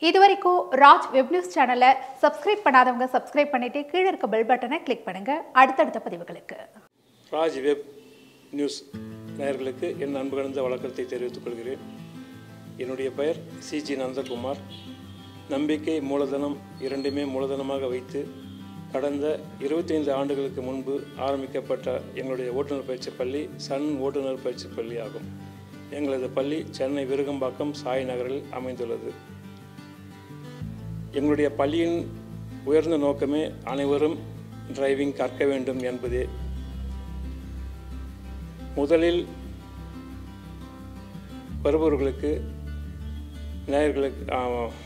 இதுவரைக்கும் Raj web news சேனலை subscribe பண்ணாதவங்க சப்ஸ்கிரைப் பண்ணிட்டு கீழே இருக்க பெல் பட்டனை கிளிக் பண்ணுங்க அடுத்தடுத்த பதிவுகளுக்கு ராஜ் வெப் நியூஸ் நேயர்களுக்கு என் அன்பு கலந்த வழக்கத்தை தெரிவித்துக் கொள்கிறேன் என்னுடைய பெயர் சிஜி நந்தகுமார் நம்பிக்கை மூலதனம் இரண்டுமே மூலதனமாக வைத்து கடந்த 25 ஆண்டுகளுக்கு முன்பு ஆரம்பிக்கப்பட்ட எங்களுடைய ஓட்டுநர் பயிற்சி பள்ளி சன் ஓட்டுநர் பயிற்சி பள்ளி ஆகும் எங்களது பள்ளி சென்னை விருகம்பாக்கம் சாய் நகரில் அமைந்துள்ளது எங்களுடைய பள்ளியின் உயர்ந்த நோக்கமே அனைவரும் டிரைவிங் கற்க வேண்டும் என்பதே முதலில் வருபவர்களுக்கு நேயர்களுக்கு ஆ,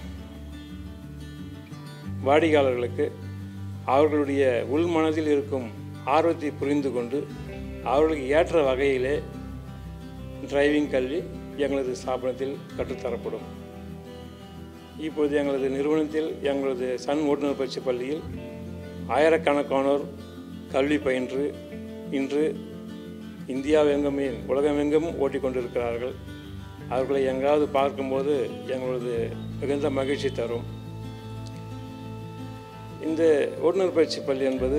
வாடிக்கையாளர்களுக்கு அவர்களுடைய உள்மனதில் இருக்கும் ஆர்வத்தை புரிந்து கொண்டு அவர்களுக்கு ஏற்ற வகையிலே டிரைவிங் கல்வி எங்களது ஸ்தாபனத்தில் கற்றுத்தரப்படும் இப்போது எங்களது நிறுவனத்தில் எங்களது சன் ஓட்டுநர் பயிற்சி பள்ளியில் ஆயிரக்கணக்கானோர் கல்வி பயின்று இன்று இந்தியாவெங்குமே உலகமெங்கும் ஓட்டிக்கொண்டிருக்கிறார்கள் அவர்களை எங்காவது பார்க்கும்போது எங்களது மிகுந்த மகிழ்ச்சி தரும் இந்த ஓட்டுநர் பயிற்சி பள்ளி என்பது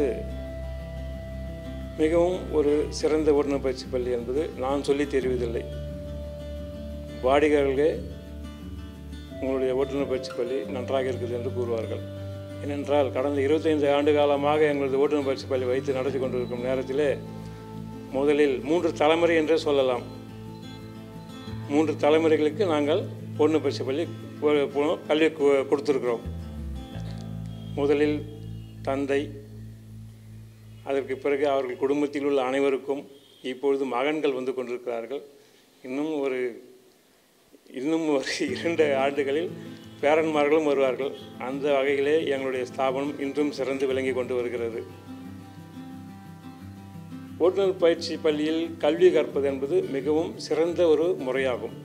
மிகவும் ஒரு சிறந்த ஓட்டுநர் பயிற்சி பள்ளி என்பது நான் சொல்லி தெரிவதில்லை வாடிக்கையாளர்களே உங்களுடைய ஓட்டுநர் பயிற்சி பள்ளி நன்றாக இருக்குது என்று கூறுவார்கள் ஏனென்றால் கடந்த 25 ஆண்டு காலமாக எங்களது ஓட்டுநர் பயிற்சி பள்ளி வைத்து நடத்தி கொண்டிருக்கும் நேரத்திலே முதலில் மூன்று தலைமுறை என்றே சொல்லலாம் மூன்று தலைமுறைகளுக்கு நாங்கள் பொண்ணு பயிற்சி பள்ளி கொ- கொ- கல்வி கொ- கொடுத்திருக்கிறோம் முதலில் தந்தை அதற்கு பிறகு அவர்கள் குடும்பத்தில் உள்ள அனைவருக்கும் இப்பொழுது மகன்கள் வந்து கொண்டிருக்கிறார்கள் இன்னும் ஒரு இன்னும் ஒரு இரண்டு ஆண்டுகளில் பேரன்மார்களும் வருவார்கள் அந்த வகையிலே எங்களுடைய ஸ்தாபனம் இன்றும் சிறந்து விளங்கி கொண்டு வருகிறது ஓட்டுநர் பயிற்சி பள்ளியில் கல்வி கற்பது என்பது மிகவும் சிறந்த ஒரு முறையாகும்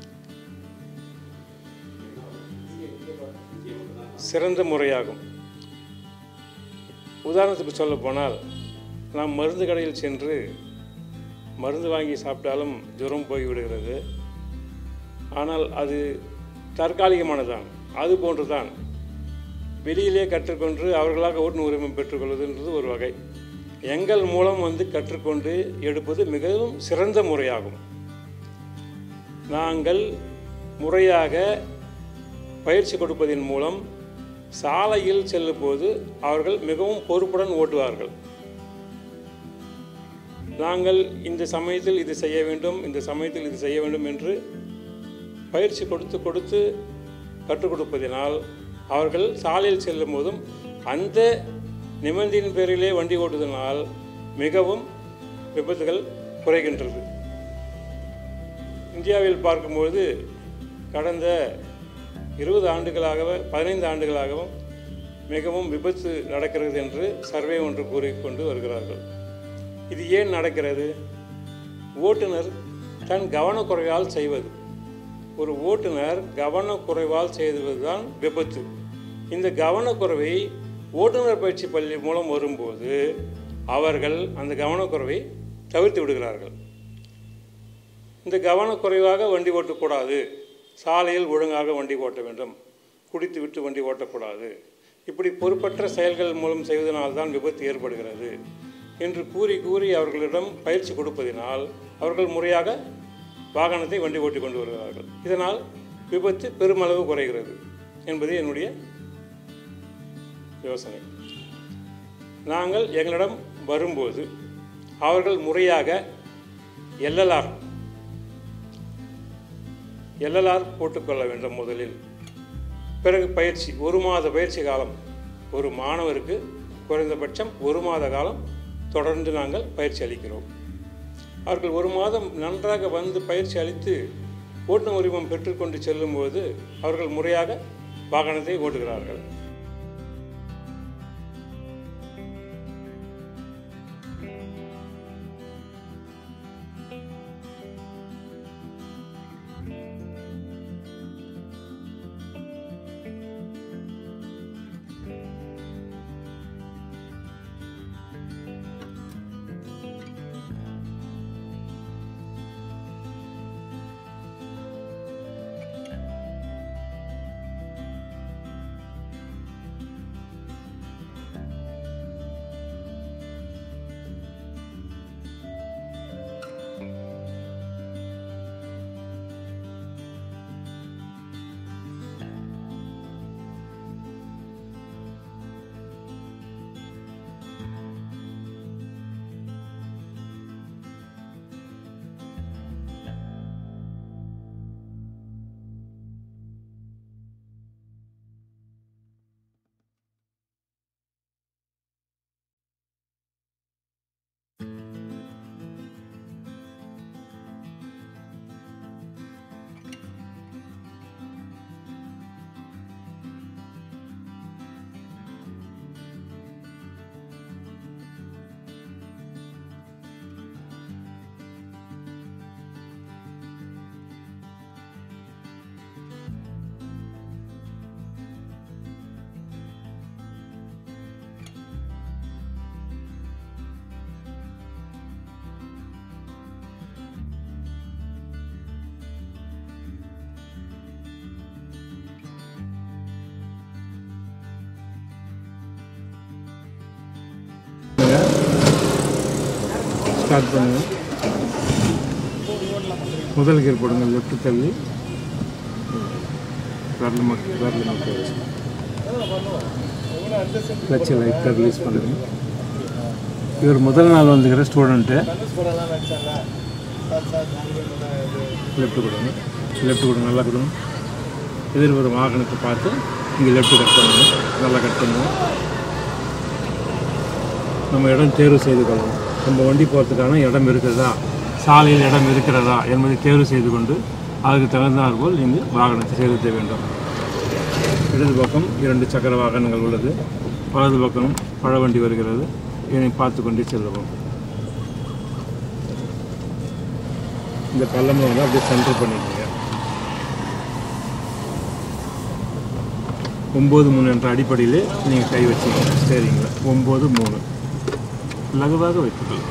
சிறந்த முறையாகும் உதாரணத்துக்கு சொல்ல போனால் நாம் மருந்து கடையில் சென்று மருந்து வாங்கி சாப்பிட்டாலும் ஜுரம் போய்விடுகிறது ஆனால் அது தற்காலிகமானதான் அது போன்றுதான் வெளியிலே கற்றுக்கொண்டு அவர்களாக ஓட்டுநர் உரிமம் பெற்றுக்கொள்வதுன்றது ஒரு வகை எங்கள் மூலம் வந்து கற்றுக்கொண்டு எடுப்பது மிகவும் சிறந்த முறையாகும் நாங்கள் முறையாக பயிற்சி கொடுப்பதன் மூலம் சாலையில் செல்லும்போது அவர்கள் மிகவும் பொறுப்புடன் ஓட்டுவார்கள் நாங்கள் இந்த சமயத்தில் இது செய்ய வேண்டும் இந்த சமயத்தில் இது செய்ய வேண்டும் என்று பயிற்சி கொடுத்து கொடுத்து கற்றுக் கொடுப்பதினால் அவர்கள் சாலையில் செல்லும் போதும் அந்த நிபந்தனையின் பேரிலே வண்டி ஓட்டுவதனால் மிகவும் விபத்துகள் குறைகின்றது இந்தியாவில் பார்க்கும்போது கடந்த இருபது ஆண்டுகளாகவே பதினைந்து ஆண்டுகளாகவும் மிகவும் விபத்து நடக்கிறது என்று சர்வே ஒன்று கூறிக்கொண்டு வருகிறார்கள் இது ஏன் நடக்கிறது ஓட்டுநர் தன் கவனக்குறைவால் செய்வது ஒரு ஓட்டுநர் கவனக்குறைவால் செய்வதுதான் விபத்து இந்த கவனக்குறைவை ஓட்டுநர் பயிற்சி பள்ளி மூலம் வரும்போது அவர்கள் அந்த கவனக்குறைவை தவிர்த்து விடுகிறார்கள் இந்த கவனக்குறைவாக வண்டி ஓட்டக்கூடாது சாலையில் ஒழுங்காக வண்டி ஓட்ட வேண்டும் குடித்து விட்டு வண்டி ஓட்டக்கூடாது இப்படி பொறுப்பற்ற செயல்கள் மூலம் செய்வதனால்தான் விபத்து ஏற்படுகிறது என்று கூறி கூறி அவர்களிடம் பயிற்சி கொடுப்பதினால் அவர்கள் முறையாக வாகனத்தை வண்டி ஓட்டி கொண்டு வருகிறார்கள் இதனால் விபத்து பெருமளவு குறைகிறது என்பது என்னுடைய யோசனை நாங்கள் எங்களிடம் வரும்போது அவர்கள் முறையாக எல்எல்ஆர் எல்எல்ஆர் போட்டுக்கொள்ள வேண்டும் முதலில் பிறகு பயிற்சி ஒரு மாத பயிற்சி காலம் ஒரு மாணவருக்கு குறைந்தபட்சம் ஒரு மாத காலம் தொடர்ந்து நாங்கள் பயிற்சி அளிக்கிறோம் அவர்கள் ஒரு மாதம் நன்றாக வந்து பயிற்சி அளித்து ஓட்டுநர் உரிமம் பெற்றுக்கொண்டு செல்லும்போது அவர்கள் முறையாக வாகனத்தை ஓட்டுகிறார்கள் ஸ்டார்ட் பண்ணுங்க முதல் கியர் போடுங்க லெஃப்ட் தள்ளி வரல மக்கள் வரல மக்கள் கிளச்சை லைட்டாக ரிலீஸ் பண்ணுங்க இவர் முதல் நாள் வந்துக்கிற ஸ்டூடெண்ட்டு லெஃப்ட் கொடுங்க லெஃப்ட் கொடுங்க நல்லா கொடுங்க எதிர் ஒரு வாகனத்தை பார்த்து இங்கே லெஃப்ட் கட் பண்ணுங்க நல்லா கட் பண்ணுங்க நம்ம இடம் தேர்வு செய்து கொள்ளணும் நம்ம வண்டி போகிறதுக்கான இடம் இருக்கிறதா சாலையில் இடம் இருக்கிறதா என்பதை தேர்வு செய்து கொண்டு அதுக்கு தகுந்தாற் போல் நீங்கள் வாகனத்தை செலுத்த வேண்டும் இடது பக்கம் இரண்டு சக்கர வாகனங்கள் உள்ளது வலது பக்கம் பழவண்டி வருகிறது இதனை பார்த்து கொண்டே செல்லவும் இந்த பள்ளமில் வந்து அப்படியே சென்டர் பண்ணிக்கோங்க ஒம்பது மூணு என்ற அடிப்படையிலே நீங்கள் கை வச்சுக்கோங்க ஸ்டேரிங்கில் ஒம்பது மூணு லகுவாக வைத்துக்கலாம்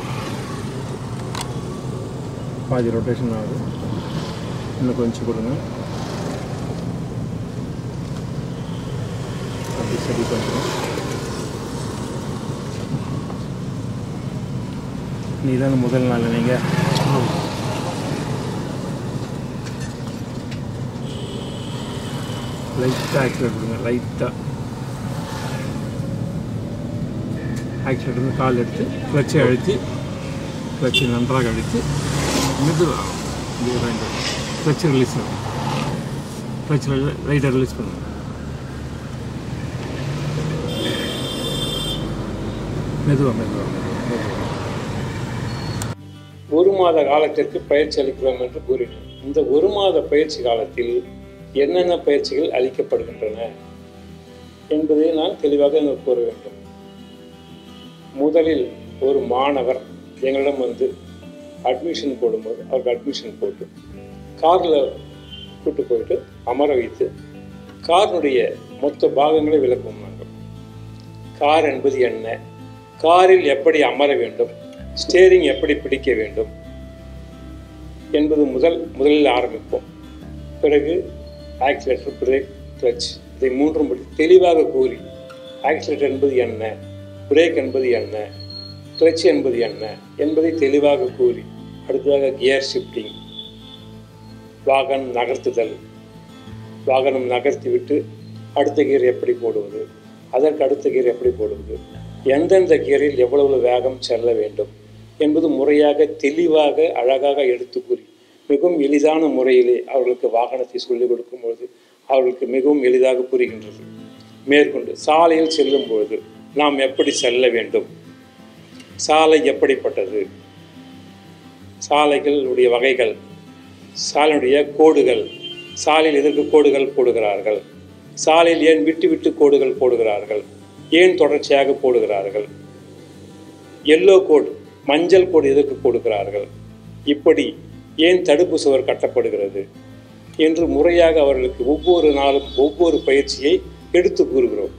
பாதி ரொட்டேஷன் ஆகுது இன்னும் கொஞ்சம் கொடுங்க அப்படி சரி பண்ணுறோம் நீ தானே முதல் நாள் நீங்கள் லைட்டாக ஆக்சிடென்ட் கொடுங்க லைட்டாக ஆக்சிடென்ட் வந்து கால் எடுத்து கிளச்சை அழுத்தி கிளச்சை நன்றாக அழுத்தி மெதுவாக கிளச்சை ரிலீஸ் பண்ணுங்க கிளச்சில் லைட்டாக ரிலீஸ் பண்ணுங்க மெதுவாக மெதுவாக மெதுவாக ஒரு மாத காலத்திற்கு பயிற்சி அளிக்கிறோம் என்று கூறினோம் இந்த ஒரு மாத பயிற்சி காலத்தில் என்னென்ன பயிற்சிகள் அளிக்கப்படுகின்றன என்பதை நான் தெளிவாக இங்கு கூற வேண்டும் முதலில் ஒரு மாணவர் எங்களிடம் வந்து அட்மிஷன் போடும்போது அவருக்கு அட்மிஷன் போட்டு காரில் கூட்டு போயிட்டு அமர வைத்து காரினுடைய மொத்த பாகங்களை விளக்குவோம் நாங்கள் கார் என்பது என்ன காரில் எப்படி அமர வேண்டும் ஸ்டேரிங் எப்படி பிடிக்க வேண்டும் என்பது முதல் முதலில் ஆரம்பிப்போம் பிறகு ஆக்சிலேட்டர் பிரேக் கிளச் இதை மூன்றும் பற்றி தெளிவாக கூறி ஆக்சிலேட்டர் என்பது என்ன பிரேக் என்பது என்ன கிளச் என்பது என்ன என்பதை தெளிவாக கூறி அடுத்ததாக கியர் ஷிஃப்டிங் வாகனம் நகர்த்துதல் வாகனம் நகர்த்தி விட்டு அடுத்த கியர் எப்படி போடுவது அதற்கு அடுத்த கியர் எப்படி போடுவது எந்தெந்த கியரில் எவ்வளவு வேகம் செல்ல வேண்டும் என்பது முறையாக தெளிவாக அழகாக எடுத்து கூறி மிகவும் எளிதான முறையிலே அவர்களுக்கு வாகனத்தை சொல்லிக் கொடுக்கும் பொழுது அவர்களுக்கு மிகவும் எளிதாக புரிகின்றது மேற்கொண்டு சாலையில் செல்லும் பொழுது நாம் எப்படி செல்ல வேண்டும் சாலை எப்படிப்பட்டது சாலைகளுடைய வகைகள் சாலையுடைய கோடுகள் சாலையில் எதற்கு கோடுகள் போடுகிறார்கள் சாலையில் ஏன் விட்டு விட்டு கோடுகள் போடுகிறார்கள் ஏன் தொடர்ச்சியாக போடுகிறார்கள் எல்லோ கோடு மஞ்சள் கோடு எதற்கு போடுகிறார்கள் இப்படி ஏன் தடுப்பு சுவர் கட்டப்படுகிறது என்று முறையாக அவர்களுக்கு ஒவ்வொரு நாளும் ஒவ்வொரு பயிற்சியை எடுத்து கூறுகிறோம்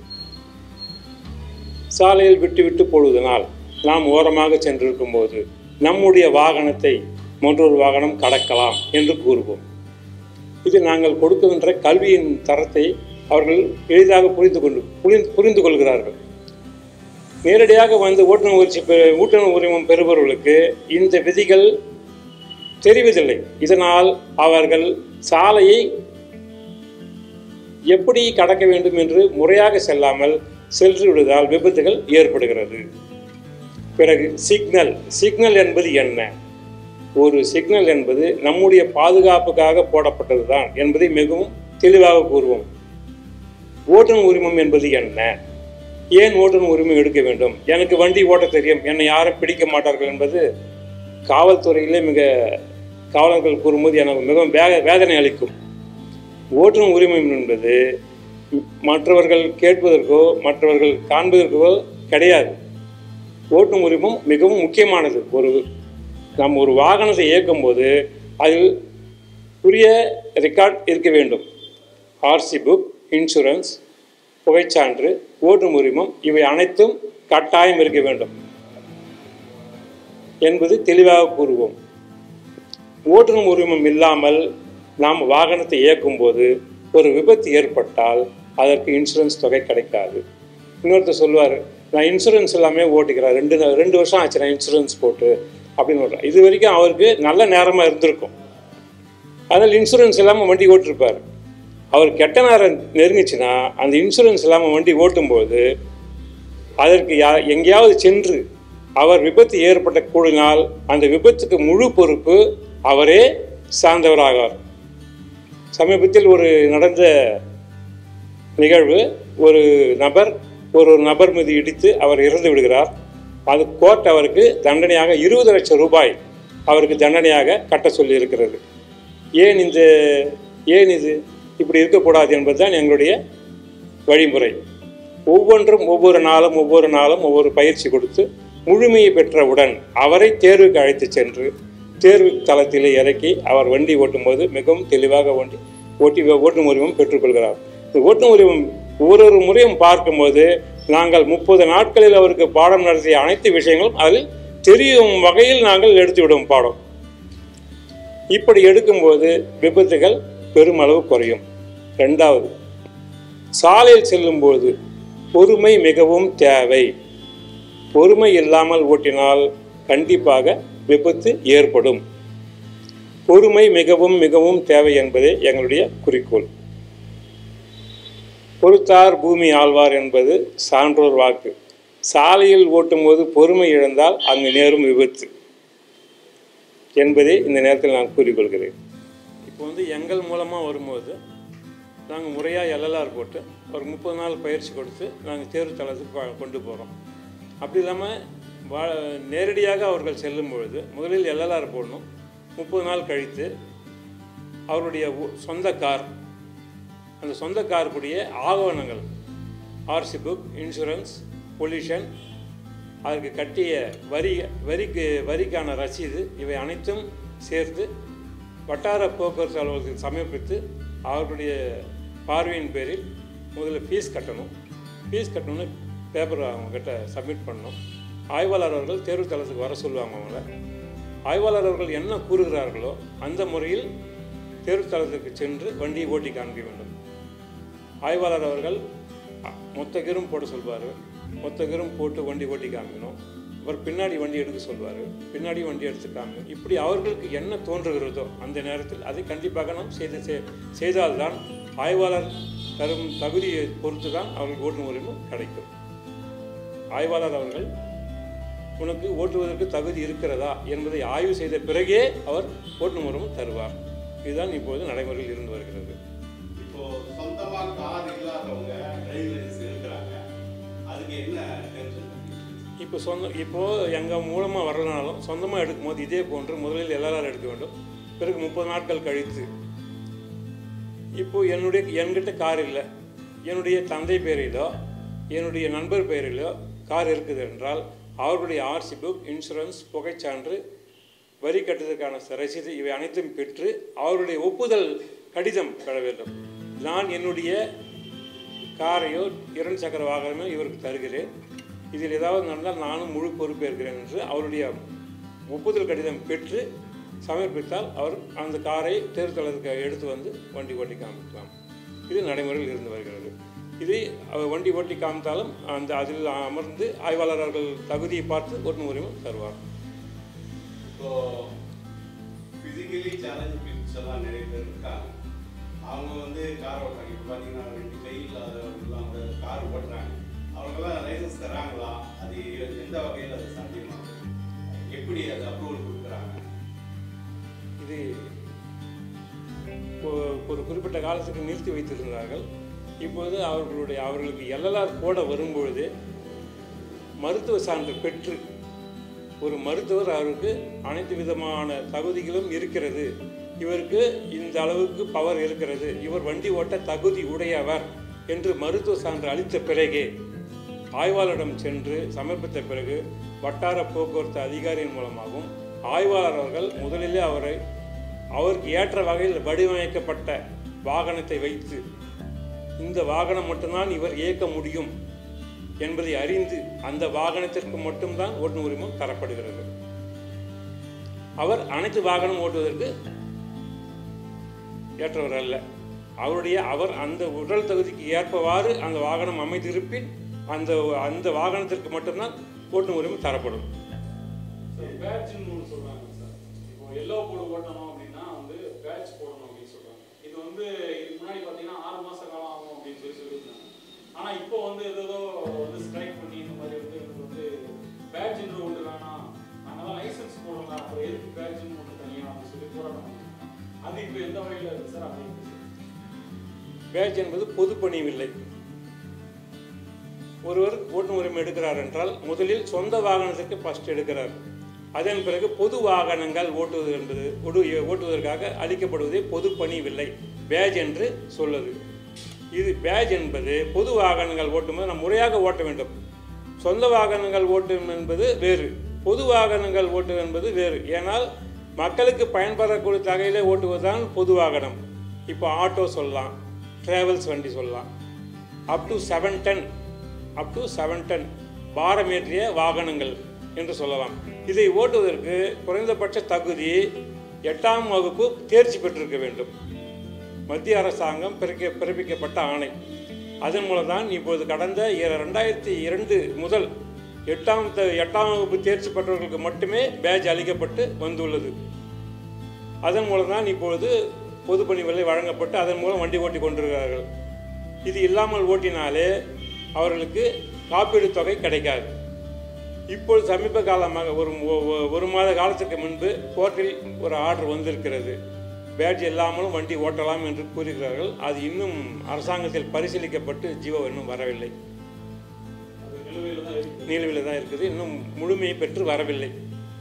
சாலையில் விட்டு விட்டு போடுவதனால் நாம் ஓரமாக சென்றிருக்கும் போது நம்முடைய வாகனத்தை மற்றொரு வாகனம் கடக்கலாம் என்று கூறுவோம் இது நாங்கள் கொடுக்கின்ற கல்வியின் தரத்தை அவர்கள் எளிதாக புரிந்து கொண்டு புரிந்து புரிந்து கொள்கிறார்கள் நேரடியாக வந்து ஓட்டுநர் உரிச்சி பெ- ஓட்டுநர் உரிமம் பெறுபவர்களுக்கு இந்த விதிகள் தெரிவதில்லை இதனால் அவர்கள் சாலையை எப்படி கடக்க வேண்டும் என்று முறையாக செல்லாமல் சென்று விடுவதால் விபத்துகள் ஏற்படுகிறது பிறகு சிக்னல் சிக்னல் என்பது என்ன ஒரு சிக்னல் என்பது நம்முடைய பாதுகாப்புக்காக போடப்பட்டதுதான் என்பதை மிகவும் தெளிவாக கூறுவோம் ஓட்டுநர் உரிமம் என்பது என்ன ஏன் ஓட்டுநர் உரிமம் எடுக்க வேண்டும் எனக்கு வண்டி ஓட்ட தெரியும் என்னை யாரும் பிடிக்க மாட்டார்கள் என்பது காவல்துறையிலே மிக காவலர்கள் கூறும்போது எனக்கு மிகவும் வேக வேதனை அளிக்கும் ஓட்டுநர் உரிமம் என்பது மற்றவர்கள் கேட்பதற்கோ மற்றவர்கள் காண்பதற்கோ கிடையாது ஓட்டும் உரிமம் மிகவும் முக்கியமானது ஒரு நாம் ஒரு வாகனத்தை இயக்கும்போது அதில் உரிய ரெக்கார்ட் இருக்க வேண்டும் ஆர்சி புக் இன்சூரன்ஸ் புகைச்சான்று ஓட்டும் உரிமம் இவை அனைத்தும் கட்டாயம் இருக்க வேண்டும் என்பது தெளிவாக கூறுவோம் ஓட்டுநர் உரிமம் இல்லாமல் நாம் வாகனத்தை இயக்கும்போது ஒரு விபத்து ஏற்பட்டால் அதற்கு இன்சூரன்ஸ் தொகை கிடைக்காது இன்னொருத்தர் சொல்லுவார் நான் இன்சூரன்ஸ் எல்லாமே ஓட்டிக்கிறேன் ரெண்டு நா- ரெண்டு வருஷம் ஆச்சு நான் இன்சூரன்ஸ் போட்டு அப்படின்னு சொல்கிறார் இது வரைக்கும் அவருக்கு நல்ல நேரமாக இருந்திருக்கும் அதனால் இன்சூரன்ஸ் இல்லாமல் வண்டி ஓட்டிருப்பார் அவர் கெட்ட நேரம் நெருங்கிச்சுன்னா அந்த இன்சூரன்ஸ் இல்லாமல் வண்டி ஓட்டும்போது அதற்கு யா எங்கேயாவது சென்று அவர் விபத்து ஏற்பட்ட கூடினால் அந்த விபத்துக்கு முழு பொறுப்பு அவரே சார்ந்தவராகார் சமீபத்தில் ஒரு நடந்த நிகழ்வு ஒரு நபர் ஒரு நபர் மீது இடித்து அவர் இறந்து விடுகிறார் அது கோர்ட் அவருக்கு தண்டனையாக இருபது லட்சம் ரூபாய் அவருக்கு தண்டனையாக கட்ட சொல்லி இருக்கிறது ஏன் இந்த ஏன் இது இப்படி இருக்கக்கூடாது என்பதுதான் எங்களுடைய வழிமுறை ஒவ்வொன்றும் ஒவ்வொரு நாளும் ஒவ்வொரு நாளும் ஒவ்வொரு பயிற்சி கொடுத்து முழுமையை பெற்றவுடன் அவரை தேர்வுக்கு அழைத்து சென்று தேர்வு தளத்திலே இறக்கி அவர் வண்டி ஓட்டும்போது மிகவும் தெளிவாக வண்டி ஓட்டி ஓட்டும் உரிமம் பெற்றுக்கொள்கிறார் இந்த ஓட்டும் உரிமம் ஒரு ஒரு முறையும் பார்க்கும்போது நாங்கள் முப்பது நாட்களில் அவருக்கு பாடம் நடத்திய அனைத்து விஷயங்களும் அதில் தெரியும் வகையில் நாங்கள் எடுத்துவிடும் பாடம் இப்படி எடுக்கும்போது விபத்துகள் பெருமளவு குறையும் ரெண்டாவது சாலையில் செல்லும்போது பொறுமை மிகவும் தேவை பொறுமை இல்லாமல் ஓட்டினால் கண்டிப்பாக விபத்து ஏற்படும் பொறுமை மிகவும் மிகவும் தேவை என்பதே எங்களுடைய குறிக்கோள் பொறுத்தார் பூமி ஆழ்வார் என்பது சான்றோர் வாக்கு சாலையில் ஓட்டும்போது பொறுமை இழந்தால் அங்கு நேரும் விபத்து என்பதை இந்த நேரத்தில் நான் கூறிக்கொள்கிறேன் இப்போ வந்து எங்கள் மூலமாக வரும்போது நாங்கள் முறையாக எல்எல்ஆர் போட்டு ஒரு முப்பது நாள் பயிற்சி கொடுத்து நாங்கள் தேர்வு தளத்துக்கு கொ- கொண்டு போகிறோம் அப்படி இல்லாமல் வா நேரடியாக அவர்கள் செல்லும் பொழுது முதலில் எல்எல்ஆர் போடணும் முப்பது நாள் கழித்து அவருடைய உ- சொந்த கார் அந்த சொந்த காருக்குரிய ஆவணங்கள் ஆர்சி புக் இன்சூரன்ஸ் பொல்யூஷன் அதற்கு கட்டிய வரி வரிக்கு வரிக்கான ரசீது இவை அனைத்தும் சேர்த்து வட்டார போக்குவரத்து அலுவலகத்தில் சமர்ப்பித்து அவர்களுடைய பார்வையின் பேரில் முதல்ல ஃபீஸ் கட்டணும் ஃபீஸ் கட்டணும்னு பேப்பர் அவங்கக்கிட்ட சப்மிட் பண்ணணும் ஆய்வாளர் அவர்கள் தேர்வு தளத்துக்கு வர சொல்லுவாங்க அவங்கள ஆய்வாளர் அவர்கள் என்ன கூறுகிறார்களோ அந்த முறையில் தேர்வு தளத்துக்கு சென்று வண்டியை ஓட்டி காண்பிக்க வேண்டும் ஆய்வாளர் அவர்கள் அ, மொத்த கீரும் போட சொல்வார் மொத்த கீரும் போட்டு வண்டி ஓட்டி காமிக்கணும் அப்புறம் பின்னாடி வண்டி எடுக்க சொல்வார் பின்னாடி வண்டி எடுத்து காமிக்கணும் இப்படி அவர்களுக்கு என்ன தோன்றுகிறதோ அந்த நேரத்தில் அதை கண்டிப்பாக நாம் செய்து செய்- செய்தால்தான் ஆய்வாளர் தரும் தகுதியை பொறுத்து தான் அவர்களுக்கு ஓட்டும் உரிமை கிடைக்கும் ஆய்வாளர் அவர்கள் உனக்கு ஓட்டுவதற்கு தகுதி இருக்கிறதா என்பதை ஆய்வு செய்த பிறகே அவர் ஓட்டும் உரிமை தருவார் இதுதான் இப்போது நடைமுறையில் இருந்து வருகிறது இப்போ சொந்தமா கார் இல்லாதவங்க டிரைவிங் லைசன்ஸ் இருக்கிறாங்க அதுக்கு என்ன டென்ஷன் இப்போ சொந்த இப்போது எங்கள் மூலமாக வரலனாலும் சொந்தமாக எடுக்கும்போது இதே போன்று முதலில் எல்ஆர்ஆர் எடுக்க வேண்டும் பிறகு முப்பது நாட்கள் கழித்து இப்போ என்னுடைய என்கிட்ட கார் இல்லை என்னுடைய தந்தை பெயரிலோ என்னுடைய நண்பர் பெயரிலோ கார் இருக்குது என்றால் அவர்களுடைய ஆர்சி புக் இன்சூரன்ஸ் புகைச்சான்று வரி கட்டுவதற்கான ரசீது இவை அனைத்தும் பெற்று அவருடைய ஒப்புதல் கடிதம் பெற வேண்டும் நான் என்னுடைய காரையோ இரண்டு சக்கர வாகனமோ இவருக்கு தருகிறேன் இதில் ஏதாவது நடந்தால் நானும் முழு பொறுப்பேற்கிறேன் என்று அவருடைய ஒப்புதல் கடிதம் பெற்று சமர்ப்பித்தால் அவர் அந்த காரை தேர்தலுக்கு எடுத்து வந்து வண்டி ஓட்டி காமிக்கலாம் இது நடைமுறையில் இருந்து வருகிறது இது அவர் வண்டி ஓட்டி காமித்தாலும் அந்த அதில் அமர்ந்து ஆய்வாளர் அவர்கள் தகுதியை பார்த்து ஓட்டும் உரிமை தருவார் இப்போ ஃபிசிக்கலி சேலஞ்ச் பீப்புள்ஸ் எல்லாம் நிறைய பேர் இருக்காங்க அவங்க வந்து கார் ஓட்டுறாங்க இப்போ பார்த்தீங்கன்னா ரெண்டு கை இல்லாதவங்கலாம் கூட கார் ஓட்டுறாங்க அவங்களுக்கெல்லாம் லைசன்ஸ் தராங்களா அது எந்த வகையில் அது சாத்தியமாகும் எப்படி அது அப்ரூவல் கொடுக்குறாங்க இது ஒ- ஒரு குறிப்பிட்ட காலத்துக்கு நிறுத்தி வைத்திருந்தார்கள் இப்போது அவர்களுடைய அவர்களுக்கு எல்எல்ஆர் போட வரும்பொழுது மருத்துவ சான்று பெற்று ஒரு மருத்துவர் அவருக்கு அனைத்து விதமான தகுதிகளும் இருக்கிறது இவருக்கு இந்த அளவுக்கு பவர் இருக்கிறது இவர் வண்டி ஓட்ட தகுதி உடையவர் என்று மருத்துவ சான்று அளித்த பிறகே ஆய்வாளரிடம் சென்று சமர்ப்பித்த பிறகு வட்டார போக்குவரத்து அதிகாரியின் மூலமாகவும் ஆய்வாளர் அவர்கள் முதலிலே அவரை அவருக்கு ஏற்ற வகையில் வடிவமைக்கப்பட்ட வாகனத்தை வைத்து இந்த வாகனம் மட்டும்தான் இவர் இயக்க முடியும் என்பதை அறிந்து அந்த வாகனத்திற்கு மட்டும்தான் ஓட்டுநர் உரிமம் தரப்படுகிறது அவர் அனைத்து வாகனம் ஓட்டுவதற்கு ஏற்றவர் அல்ல அவருடைய அவர் அந்த உடல் தகுதிக்கு ஏற்பவாறு அந்த வாகனம் அமைந்திருப்பின் அந்த அந்த வாகனத்திற்கு மட்டும்தான் ஓட்டுநர் உரிமை தரப்படும் சார் பேட்ச்னு ஒன்று சொல்றாங்க சார் இப்போ எல்லோ போர்டு ஓட்டணும் அப்படின்னா வந்து பேட்ச் போடணும் அப்படின்னு சொல்றாங்க இது வந்து இதுக்கு முன்னாடி பார்த்தீங்கன்னா ஆறு மாச காலம் ஆகும் அப்படின்னு சொல்லி சொல்லியிருந்தாங்க ஆனா இப்போ வந்து ஏதோ வந்து ஸ்ட்ரைக் பண்ணி இந்த மாதிரி வந்து இது வந்து பேட்ச்ன்ற ஒன்று வேணாம் அதனால லைசன்ஸ் போடலாம் அப்புறம் எதுக்கு பேட்ச்னு ஒன்று தனியாக அப்படின்னு சொல்லி போராட்டம் பண்ணாங்க. அது இப்போ எந்த வகையில் இருக்கு சார் அப்படி இருக்கு சார் பேட்ச் என்பது பொதுப்பணி இல்லை ஒருவர் ஓட்டு உரிமை எடுக்கிறார் என்றால் முதலில் சொந்த வாகனத்திற்கு ஃபர்ஸ்ட் எடுக்கிறார் அதன் பிறகு பொது வாகனங்கள் ஓட்டுவது என்பது ஒடு ஓட்டுவதற்காக அளிக்கப்படுவதே பொதுப்பணி வில்லை பேஜ் என்று சொல்லுது இது பேஜ் என்பது பொது வாகனங்கள் ஓட்டும்போது நாம் முறையாக ஓட்ட வேண்டும் சொந்த வாகனங்கள் ஓட்டும் என்பது வேறு பொது வாகனங்கள் ஓட்டுவது என்பது வேறு ஏனால் மக்களுக்கு பயன்படக்கூடிய வகையிலே ஓட்டுவதுதான் பொது வாகனம் இப்போ ஆட்டோ சொல்லலாம் டிராவல்ஸ் வண்டி சொல்லலாம் up to seven ton up to seven ton பாரமேற்றிய வாகனங்கள் என்று சொல்லலாம் இதை ஓட்டுவதற்கு குறைந்தபட்ச தகுதி எட்டாம் வகுப்பு தேர்ச்சி பெற்றிருக்க வேண்டும் மத்திய அரசாங்கம் பிறக்க பிறப்பிக்கப்பட்ட ஆணை அதன் மூலம் தான் இப்போது கடந்த இர- ரெண்டாயிரத்தி இரண்டு முதல் எட்டாம் த- எட்டாம் வகுப்பு தேர்ச்சி பெற்றவர்களுக்கு மட்டுமே பேட்ச் அளிக்கப்பட்டு வந்துள்ளது அதன் மூலம் தான் இப்பொழுது பொதுப்பணி விலை வழங்கப்பட்டு அதன் மூலம் வண்டி ஓட்டி கொண்டிருக்கிறார்கள் இது இல்லாமல் ஓட்டினாலே அவர்களுக்கு காப்பீடு தொகை கிடைக்காது இப்பொழுது சமீப காலமாக ஒரு ஒ- ஒ- ஒரு மாத காலத்துக்கு முன்பு கோர்ட்டில் ஒரு ஆர்டர் வந்திருக்கிறது பேட்ஜ் இல்லாமலும் வண்டி ஓட்டலாம் என்று கூறுகிறார்கள் அது இன்னும் அரசாங்கத்தில் பரிசீலிக்கப்பட்டு ஜீவோ இன்னும் வரவில்லை அது நிலுவையில் தான் இருக்கு நிலுவையில் தான் இருக்குது இன்னும் முழுமையை பெற்று வரவில்லை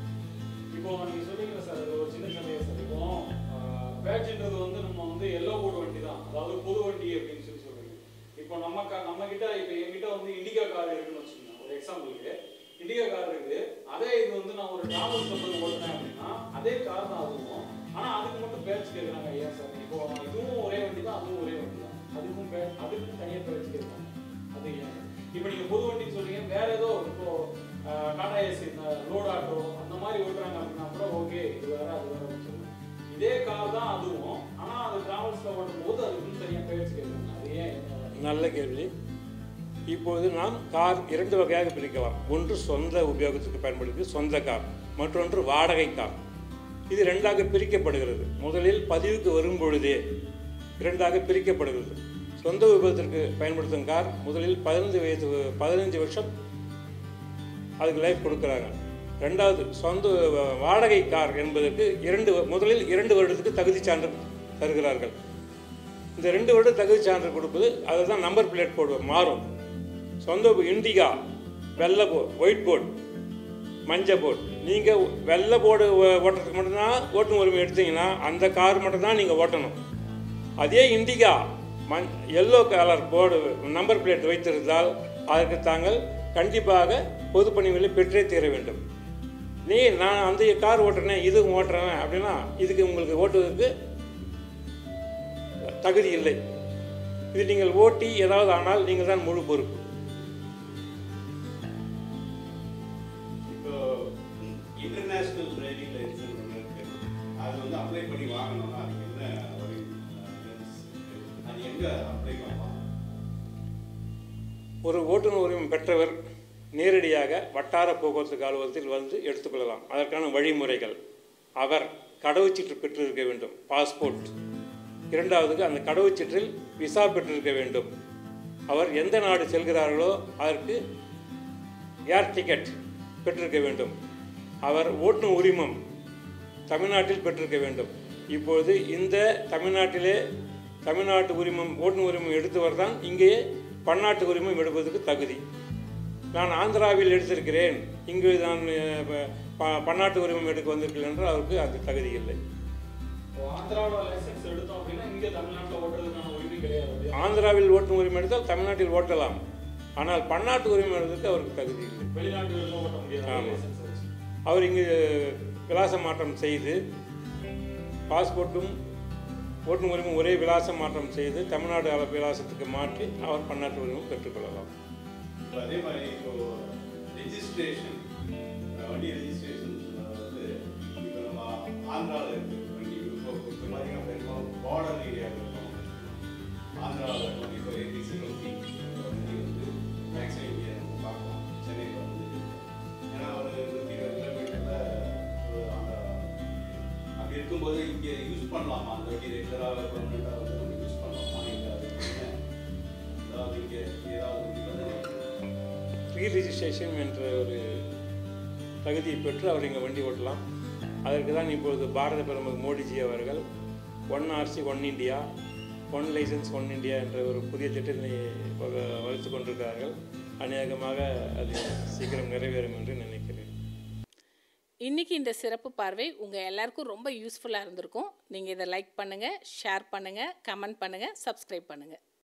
இப்போ நீங்க சொல்றீங்க சார் அது ஒரு சின்ன சந்தேகம் சார் இப்போ பேட்ச்ன்றது வந்து நம்ம வந்து எல்லோ போர்டு வண்டி தான் அதாவது பொது வண்டி அப்படின்னு சொல்லி சொல்றீங்க இப்போ நம்ம கா- நம்ம கிட்ட இப்போ என்கிட்ட வந்து இண்டிகா கார் இருக்குன்னு வச்சுக்கோங்க ஒரு எக்ஸாம்பிளுக்கு இண்டிகா கார் இருக்கு அதே இது வந்து நான் ஒரு டிராவல்ஸ்ல போய் ஓட்டுனேன் அப்படின்னா அதே கார் தான் அதுவும் ஆனா அதுக்கு மட்டும் பேட்ச் கேட்குறாங்க ஐயா சார் இப்போ இதுவும் ஒரே வண்டி தான் அதுவும் ஒரே வண்டி தான் அதுக்கும் பே அதுக்கும் தனியாக பேட்ச் கேட்குறாங்க அது ஏன் இப்போ நீங்க பொது வண்டின்னு சொல்றீங்க வேற ஏதோ இப்போ அஹ், டாடா ஏசி இந்த லோட் ஆட்டோ அந்த மாதிரி ஓட்டுறாங்க அப்படின்னா கூட ஓகே இது வேற அது வேற அப்படின்னு சொல்லுவாங்க இதே கார் தான் அதுவும் ஆனா அது டிராவல்ஸ்ல ஓட்டும் போது அதுக்குன்னு தனியா பேச்சு கேட்குறாங்க அது ஏன் என்ன? நல்ல கேள்வி இப்பொழுது நாம் கார் இரண்டு வகையாக பிரிக்கலாம் ஒன்று சொந்த உபயோகத்துக்கு பயன்படுத்தி சொந்த கார் மற்றொன்று வாடகை கார் இது ரெண்டாக பிரிக்கப்படுகிறது முதலில் பதிவுக்கு வரும் பொழுதே இரண்டாக பிரிக்கப்படுகிறது சொந்த உபயோகத்திற்கு பயன்படுத்தும் கார் முதலில் பதினைந்து வயது பதினைஞ்சு வருஷம் அதுக்கு லைஃப் கொடுக்குறாங்க ரெண்டாவது சொந்த வ- வாடகை கார் என்பதற்கு இரண்டு வ- முதலில் இரண்டு வருடத்துக்கு தகுதி சான்று தருகிறார்கள் இந்த ரெண்டு வருட தகுதி சான்று கொடுப்பது அதுதான் நம்பர் பிளேட் போடுவோம் மாறும் சொந்த இண்டிகா வெள்ளை போ ஒயிட் போர்டு மஞ்சள் போர்டு நீங்கள் வெள்ளை போர்டு ஓ- ஓட்டுறதுக்கு மட்டும்தான் ஓட்டும் உரிமை எடுத்தீங்கன்னா அந்த கார் மட்டும்தான் நீங்கள் ஓட்டணும் அதே இண்டிகா மண் yellow colour board number plate வைத்திருந்தால் அதற்கு தாங்கள் கண்டிப்பாக பொதுப்பணிகளை பெற்றே தீர வேண்டும் நீ நான் அந்த கார் ஓட்டுறேன் இதுவும் ஓட்டுறேன் அப்படின்னா இதுக்கு உங்களுக்கு ஓட்டுவதற்கு தகுதி இல்லை இது நீங்கள் ஓட்டி ஏதாவது ஆனால் நீங்கள் தான் முழு பொறுப்பு இப்போ இன்டர்நேஷனல் டிரைவிங் லைசன்ஸ் ஒன்று இருக்கு அது வந்து அப்ளை பண்ணி வாங்கணும்னா அதுக்கு என்ன வழி அது எங்கே அப்ளை பண்ணலாம் ஒரு ஓட்டுநர் உரிமம் பெற்றவர் நேரடியாக வட்டார போக்குவரத்து அலுவலகத்தில் வந்து எடுத்துக்கொள்ளலாம் அதற்கான வழிமுறைகள் அவர் கடவுச்சீட்டு பெற்றிருக்க வேண்டும் பாஸ்போர்ட் இரண்டாவதுக்கு அந்த கடவுச்சீட்டில் விசா பெற்றிருக்க வேண்டும் அவர் எந்த நாடு செல்கிறார்களோ அதற்கு ஏர் டிக்கெட் பெற்றிருக்க வேண்டும் அவர் ஓட்டுநர் உரிமம் தமிழ்நாட்டில் பெற்றிருக்க வேண்டும் இப்பொழுது இந்த தமிழ்நாட்டிலே தமிழ்நாட்டு உரிமம் ஓட்டுநர் உரிமம் எடுத்தவர் தான் இங்கே பன்னாட்டு உரிமம் எடுப்பதற்கு தகுதி நான் ஆந்திராவில் எடுத்திருக்கிறேன் இங்கு நான் அஹ், ப- ப- பன்னாட்டு உரிமம் எடுக்க வந்திருக்கிறேன் என்றால் அவருக்கு அது தகுதி இல்லை இப்போ ஆந்திராவோட லைசன்ஸ் எடுத்தோம் அப்படின்னா இங்க தமிழ்நாட்டுல ஓட்டுறதுக்கான உரிமை கிடையாது இல்லையா? ஆந்திராவில் ஓட்டுநர் உரிமம் எடுத்தால் தமிழ்நாட்டில் ஓட்டலாம் ஆனால் பன்னாட்டு உரிமம் எடுப்பதற்கு அவருக்கு தகுதி இல்லை வெளிநாட்டுகளில் ஓட்ட முடியாது ஆமா. லைசன்ஸ் வச்சு அவர் இங்கு விலாச மாற்றம் செய்து பாஸ்போர்ட்டும் ஓட்டுநர் உரிமம் ஒரே விலாச மாற்றம் செய்து தமிழ்நாடு அள- விலாசத்துக்கு மாற்றி அவர் பன்னாட்டு உரிமம் பெற்றுக்கொள்ளலாம் இப்போ அதே மாதிரி இப்போ ரெஜிஸ்ட்ரேஷன் வண்டி ரெஜிஸ்ட்ரேஷன் வந்து இப்போ நம்ம ஆந்திராவில் இருக்கு வண்டி இப்போ இப்போ பார்த்தீங்கன்னா பெரும்பாலும் பார்டர் ஏரியாவில் இருக்கோம் ஆந்திராவில் இருக்கோம் இப்போ ஏபிசி நோக்கி வண்டி வந்து மேக்ஸிமம் இங்கே நம்ம பார்க்கலாம் சென்னையில் வந்து ஏன்னா ஒரு நூற்றி இருபது கிலோமீட்டரில் எடுக்கும்போது இங்கே யூஸ் பண்ணலாமா அந்த வண்டி ரெகுலராக பர்மனெண்ட்டாக வந்து நம்ம யூஸ் பண்ணலாமா இங்கே அது அதாவது இங்கே ஏதாவது நிபந்தனை ரீ ரிஜிஸ்ட்ரேஷன் என்ற ஒரு தகுதியை பெற்று அவர் இங்கே வண்டி ஓட்டலாம் அதற்கு தான் இப்பொழுது பாரத பிரதமர் மோடிஜி அவர்கள் one RC one India one licence one India என்ற ஒரு புதிய திட்டத்தை வகு- வகுத்து கொண்டிருக்கிறார்கள் அநேகமாக அது சீக்கிரம் நிறைவேறும் என்று நினைக்கிறேன் இன்னைக்கு இந்த சிறப்பு பார்வை உங்கள் எல்லாருக்கும் ரொம்ப யூஸ்ஃபுல்லாக இருந்திருக்கும் நீங்கள் இதை லைக் பண்ணுங்கள் ஷேர் பண்ணுங்கள் கமெண்ட் பண்ணுங்கள் சப்ஸ்கிரைப் பண்ணுங்கள்